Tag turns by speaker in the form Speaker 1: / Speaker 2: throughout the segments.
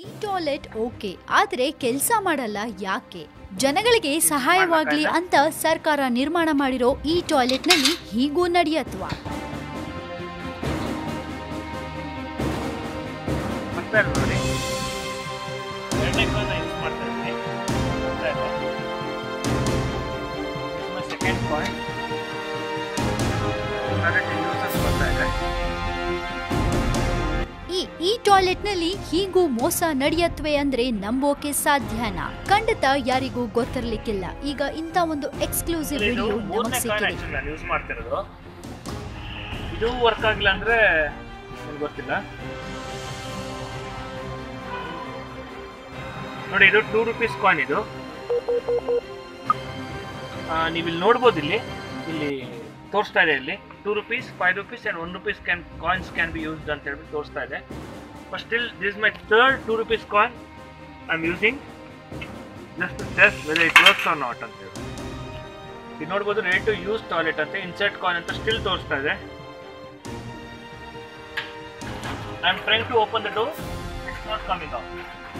Speaker 1: ಈ toilet okay ಆದ್ರೆ ಕೆಲಸ ಮಾಡಲ್ಲ ಯಾಕೆ ಜನಗಳಿಗೆ ಸಹಾಯವಾಗ್ಲಿ ಅಂತ ಸರ್ಕಾರ ನಿರ್ಮಾಣ ಮಾಡಿರೋ ಈ ಟಾಯ್ಲೆಟ್ ನಲ್ಲಿ ಹೀಗೂ ನಡೆಯತ್ವಾ
Speaker 2: ಬರ್ತಾ ಇಲ್ಲ ನೋಡಿ ಎರಡನೇ ಕಾಲ ಯೂಸ್ ಮಾಡ್ತಾ ಇದ್ದೀನಿ ಸೆಕೆಂಡ್ ಪಾಯಿಂಟ್ ಯೂಸಸ್ ಬರ್ತಾ ಇದೆ
Speaker 1: ಈ ಈ ಟಾಯ್ಲೆಟ್ ನಲ್ಲಿ ಹೀಗೂ ಮೋಸ ನಡೆಯತ್ವೆ ಅಂದ್ರೆ ನಂಬೋಕೆ ಸಾಧ್ಯನಾ ಖಂಡಿತ ಯಾರಿಗೂ ಗೊತ್ತಿರ್ಲಿಕ್ಕಿಲ್ಲ ಈಗ ಇಂತ ಒಂದು ಎಕ್ಸ್ಕ್ಲೂಸಿವ್
Speaker 2: ಇದು
Speaker 1: ವಿಡಿಯೋ
Speaker 2: ಮೂರನೇ
Speaker 1: ನಮಗ್
Speaker 2: ಕಾಯಿನ್
Speaker 1: ಸಿಕ್ಕಿದೆ
Speaker 2: ಆಕ್ಚುಲಿ ನಾನು ಯೂಸ್ ಮಾಡ್ತಿರೋದು ಇದು ವರ್ಕ್ ಆಗಿಲ್ಲ ಅಂದ್ರೆ ನನ್ಗೆ ಗೊತ್ತಿಲ್ಲ ನೋಡಿ ಇದು ಟೂ ರುಪೀಸ್ ಕಾಯಿನ್ ಇದು ಆ, ನೀವು ಇಲ್ಲಿ ನೋಡ್ಬೋದು ಇಲ್ಲಿ ಇಲ್ಲಿ ತೋರಿಸ್ತಾ ಇದೆ ಇಲ್ಲಿ two rupees five rupees and one rupees can coins can be used ಅಂತ ಹೇಳ್ಬಿಟ್ಟು ತೋರಿಸ್ತಾ ಇದೆ but still this my third two rupees coin I am using just test whether it works or not ಅಂತ ಹೇಳಿ ಇದು ನೋಡ್ಬೋದು ರೇಟ್ ಟು ಯೂಸ್ ಟಾಯ್ಲೆಟ್ ಅಂತ insert coin ಅಂತ ಸ್ಟಿಲ್ ತೋರಿಸ್ತಾ ಇದೆ I am trying to open the door it's not coming out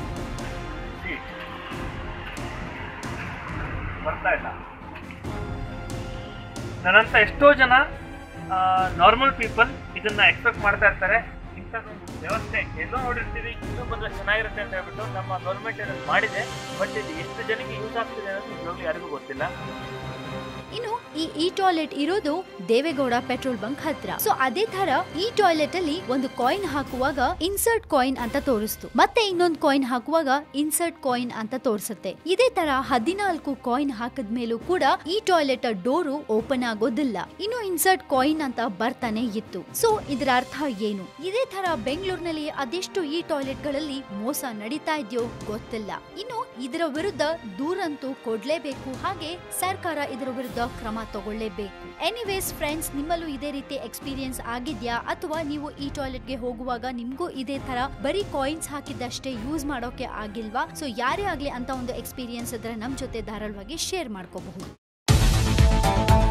Speaker 2: ಬರ್ತಾ ಇಲ್ಲ ನನ್ನಂತ ಎಷ್ಟೋ ಜನ ನಾರ್ಮಲ್ ಪೀಪಲ್ ಇದನ್ನ ಎಕ್ಸ್ಪೆಕ್ಟ್ ಮಾಡ್ತಾ ಇರ್ತಾರೆ ಇಂಥದ್ದೊಂದು ವ್ಯವಸ್ಥೆ ಎಲ್ಲೋ ನೋಡಿರ್ತೀವಿ ಇನ್ನೂ ಬಂದ್ರೆ ಚೆನ್ನಾಗಿರುತ್ತೆ ಅಂತ ಹೇಳ್ಬಿಟ್ಟು ನಮ್ಮ ಗೌರ್ಮೆಂಟ್ ಇದನ್ನು ಮಾಡಿದೆ ಬಟ್ ಇದು ಎಷ್ಟು ಜನಕ್ಕೆ ಯೂಸ್ ಆಗ್ತಿದೆ ಅನ್ನೋದು ನಿಜವಾಗ್ಲೂ ಯಾರಿಗೂ ಗೊತ್ತಿಲ್ಲ
Speaker 1: ಇನ್ನು ಈ ಈ ಟಾಯ್ಲೆಟ್ ಇರೋದು ದೇವೇಗೌಡ ಪೆಟ್ರೋಲ್ ಬಂಕ್ ಹತ್ರ ಸೊ ಅದೇ ತರ ಈ ಟಾಯ್ಲೆಟ್ ಅಲ್ಲಿ ಒಂದು ಕಾಯಿನ್ ಹಾಕುವಾಗ ಇನ್ಸರ್ಟ್ ಕಾಯಿನ್ ಅಂತ ತೋರಿಸ್ತು ಮತ್ತೆ ಇನ್ನೊಂದು ಕಾಯಿನ್ ಹಾಕುವಾಗ ಇನ್ಸರ್ಟ್ ಕಾಯಿನ್ ಅಂತ ತೋರಿಸುತ್ತೆ ಇದೇ ತರ ಹದಿನಾಲ್ಕು ಕಾಯಿನ್ ಹಾಕಿದ್ಮೇಲೂ ಕೂಡ ಈ ಟಾಯ್ಲೆಟ್ ಡೋರು ಓಪನ್ ಆಗೋದಿಲ್ಲ ಇನ್ನು ಇನ್ಸರ್ಟ್ ಕಾಯಿನ್ ಅಂತ ಬರ್ತಾನೆ ಇತ್ತು ಸೊ ಇದರ ಅರ್ಥ ಏನು ಇದೇ ತರ ಬೆಂಗಳೂರಿನಲ್ಲಿ ಅದೆಷ್ಟು ಈ ಟಾಯ್ಲೆಟ್ ಗಳಲ್ಲಿ ಮೋಸ ನಡೀತಾ ಇದೆಯೋ ಗೊತ್ತಿಲ್ಲ ಇನ್ನು ಇದರ ವಿರುದ್ಧ ದೂರಂತೂ ಕೊಡ್ಲೇಬೇಕು ಹಾಗೆ ಸರ್ಕಾರ ಇದರ ವಿರುದ್ಧ ಕ್ರಮ ತಗೊಳ್ಳೇಬೇಕು ಎನಿವೇಸ್ ಫ್ರೆಂಡ್ಸ್ ನಿಮ್ಮಲ್ಲೂ ಇದೇ ರೀತಿ ಎಕ್ಸ್ಪೀರಿಯನ್ಸ್ ಆಗಿದ್ಯಾ ಅಥವಾ ನೀವು ಈ ಟಾಯ್ಲೆಟ್ಗೆ ಹೋಗುವಾಗ ನಿಮ್ಗೂ ಇದೇ ತರ ಬರೀ ಕಾಯಿನ್ಸ್ ಹಾಕಿದ್ದಷ್ಟೇ ಯೂಸ್ ಮಾಡೋಕೆ ಆಗಿಲ್ವಾ ಸೊ ಯಾರೇ ಆಗ್ಲಿ ಅಂತ ಒಂದು ಎಕ್ಸ್ಪೀರಿಯನ್ಸ್ ಇದ್ರೆ ನಮ್ ಜೊತೆ ಧಾರಾಳವಾಗಿ ಶೇರ್ ಮಾಡ್ಕೋಬಹುದು